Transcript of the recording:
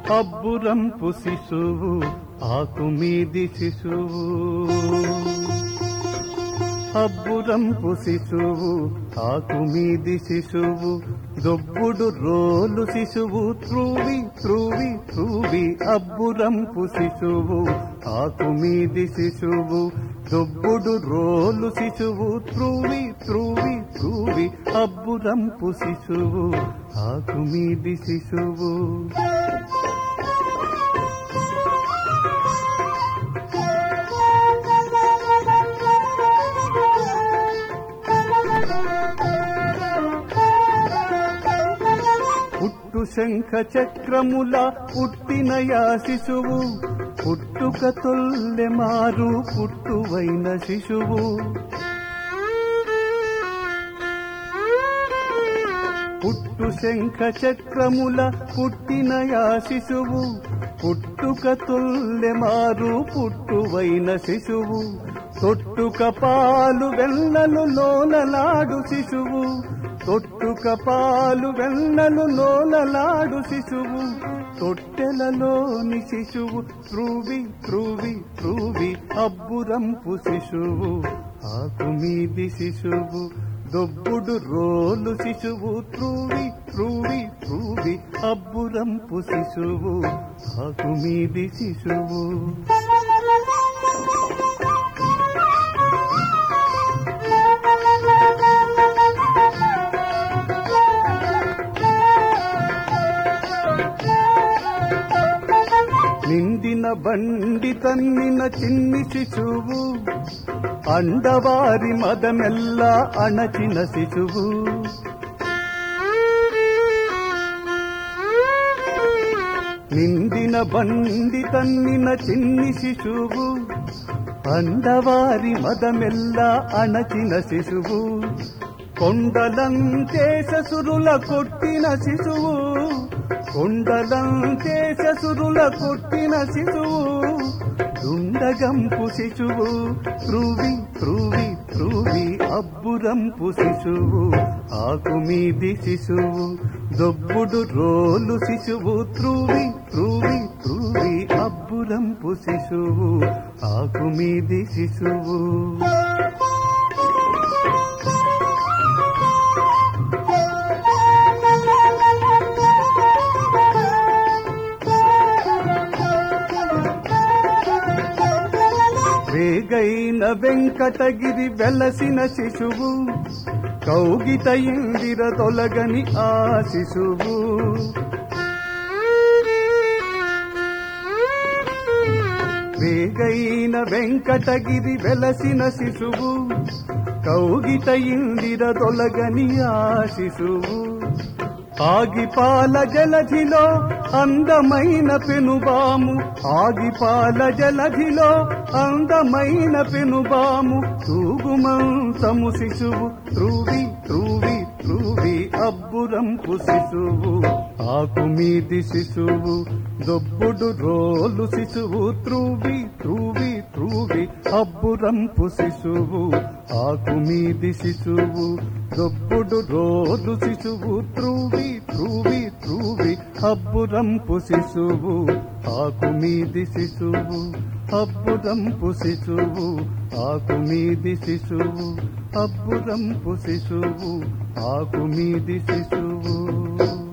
అబ్బురంపు శిశువు ఆకు మీది శిశువు అబ్బురంపు శిశువు ఆకు మీది శిశువు దొబ్బుడు రోలు శిశువు త్రూవి త్రూవి త్రూవి అబ్బురంపు శిశువు ఆకు మీది శిశువు దొబ్బుడు రోలు శిశువు త్రూవి త్రూవి త్రూవి అబ్బురంపు శిశువు ఆకు మీది శిశువు పుట్టు శంఖ చక్రముల పుట్టినయా శిశువు పుట్టుక తొల్లె మారు పుట్టువైన శిశువు పుట్టు శంఖ చక్రముల పుట్టినయా శిశువు పుట్టుక తొల్లె మారు పుట్టువైన శిశువు తొట్టుక పాలు వెన్నలు లోనలాడు శిశువు తొట్టుక పాలు వెన్నలు లోనలాడు శిశువు తొట్టెలలోని శిశువు త్రూవి త్రూవి త్రూవి అబ్బురంపు శిశువు ఆకు మీది శిశువు దొబ్బుడు రోలు శిశువు త్రూవి త్రూవి త్రూవి అబ్బురంపు శిశువు ఆకు మీది శిశువు నిండిన బండి తన్నిన చిన్ని శిశువు అండవారి మదమెల్ల అణచిన శిశువు నిండిన బండి తన్నిన చిన్ని శిశువు అండవారి మదమెల్ల అణచిన శిశువు కొండలంతే ససురుల కొట్టిన శిశువు కొండలంతే ససురుల కొట్టిన శిశువు దుండగంపు శిశువు త్రువి త్రువి త్రువి అబ్బురంపు శిశువు ఆకు మీది శిశువు దొబ్బుడు రోలు శిశువు త్రువి త్రువి త్రువి అబ్బురంపు శిశువు ఆకు మీది శిశువు వేగైన వెంకటగిరి వెలసిన శిశువు కౌగిట ఇందిర తొలగని ఆ శిశువు వేగైన వెంకటగిరి వెలసిన శిశువు కౌగిట ఇందిర తొలగని ఆ శిశువు ఆగిపాల జలధిలో అందమైన పెనుబాము ఆగిపాల జలధిలో అందమైన పెనుబాము తూగుమంతము శిశువు త్రువి త్రువి త్రువి అబ్బురంపు శిశువు ఆకు మీది శిశువు దొబ్బుడు రోలు శిశువు త్రువి త్రువి త్రువి అబ్బురంపు శిశువు ఆకు మీది శిశువు దొబ్బుడు రోలు శిశువు త్రువి త్రువి త్రువి అబ్బురంపు శిశువు ఆకు మీది శిశువు అబ్బురంపు శిశువు ఆకు మీది శిశువు అబ్బురంపు శిశువు ఆకు మీది శిశువు